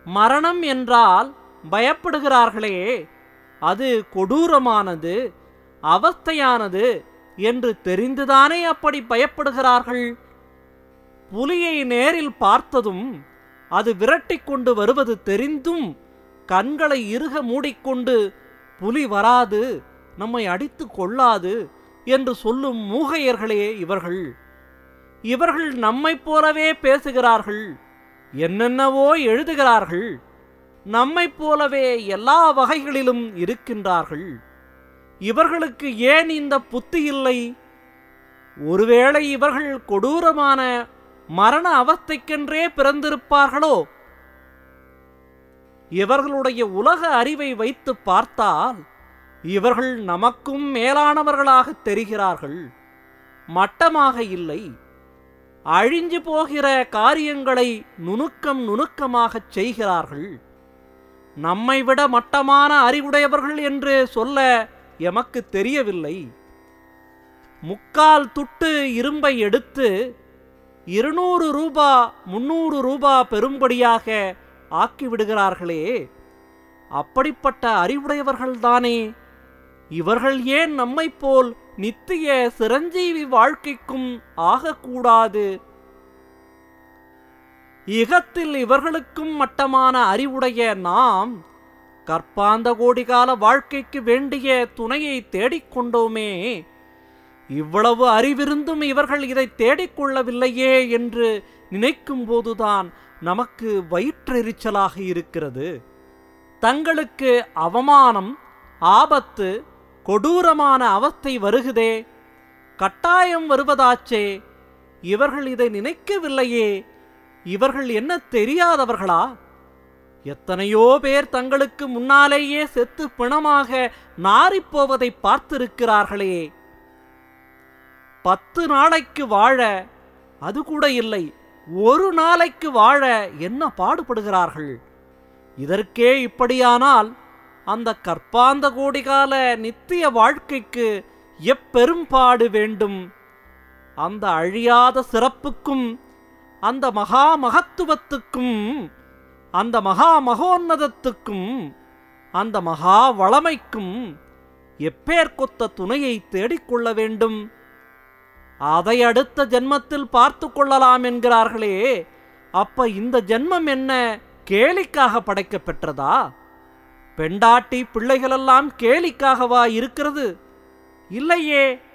மரணம் என்றால் பயப்படுகிறார்களே அது கொடூரமானது அவஸ்தையானது என்று தெரிந்துதானே அப்படி பயப்படுகிறார்கள் புலியை நேரில் பார்த்ததும் அது விரட்டிக் கொண்டு வருவது தெரிந்தும் கண்களை இறுக மூடிக்கொண்டு புலி வராது நம்மை அடித்து கொள்ளாது என்று சொல்லும் மூகையர்களே இவர்கள் இவர்கள் நம்மைப் போலவே பேசுகிறார்கள் என்னென்னவோ எழுதுகிறார்கள் நம்மைப் போலவே எல்லா வகைகளிலும் இருக்கின்றார்கள் இவர்களுக்கு ஏன் இந்த புத்தி இல்லை ஒருவேளை இவர்கள் கொடூரமான மரண அவஸ்தைக்கென்றே பிறந்திருப்பார்களோ இவர்களுடைய உலக அறிவை வைத்து பார்த்தால் இவர்கள் நமக்கும் மேலானவர்களாக தெரிகிறார்கள் மட்டமாக இல்லை அழிஞ்சு போகிற காரியங்களை நுணுக்கம் நுணுக்கமாகச் செய்கிறார்கள் நம்மை விட மட்டமான அறிவுடையவர்கள் என்று சொல்ல எமக்கு தெரியவில்லை முக்கால் துட்டு இரும்பை எடுத்து இருநூறு ரூபா முன்னூறு ரூபா பெறும்படியாக ஆக்கிவிடுகிறார்களே அப்படிப்பட்ட அறிவுடையவர்கள்தானே இவர்கள் ஏன் நம்மைப் போல் நித்திய சிரஞ்சீவி வாழ்க்கைக்கும் ஆகக்கூடாது இகத்தில் இவர்களுக்கும் மட்டமான அறிவுடைய நாம் கற்பாந்த கோடிகால வாழ்க்கைக்கு வேண்டிய துணையை தேடிக்கொண்டோமே இவ்வளவு அறிவிருந்தும் இவர்கள் இதை தேடிக்கொள்ளவில்லையே என்று நினைக்கும் போதுதான் நமக்கு வயிற்றெரிச்சலாக இருக்கிறது தங்களுக்கு அவமானம் ஆபத்து கொடூரமான அவஸ்தை வருகுதே கட்டாயம் வருவதாச்சே இவர்கள் இதை நினைக்கவில்லையே இவர்கள் என்ன தெரியாதவர்களா எத்தனையோ பேர் தங்களுக்கு முன்னாலேயே செத்து பிணமாக நாறிப்போவதை பார்த்திருக்கிறார்களே பத்து நாளைக்கு வாழ அது கூட இல்லை ஒரு நாளைக்கு வாழ என்ன பாடுபடுகிறார்கள் இதற்கே இப்படியானால் அந்த கற்பாந்த கோடிகால நித்திய வாழ்க்கைக்கு எப்பெரும்பாடு வேண்டும் அந்த அழியாத சிறப்புக்கும் அந்த மகா மகத்துவத்துக்கும் அந்த மகா மகோன்னதத்துக்கும் அந்த மகா வளமைக்கும் எப்பேர்க்கொத்த துணையை தேடிக்கொள்ள வேண்டும் அதை அடுத்த ஜென்மத்தில் பார்த்து கொள்ளலாம் என்கிறார்களே அப்ப இந்த ஜென்மம் என்ன கேலிக்காக படைக்கப் பெற்றதா பெண்டாட்டி பிள்ளைகளெல்லாம் கேலிக்காகவா இருக்கிறது இல்லையே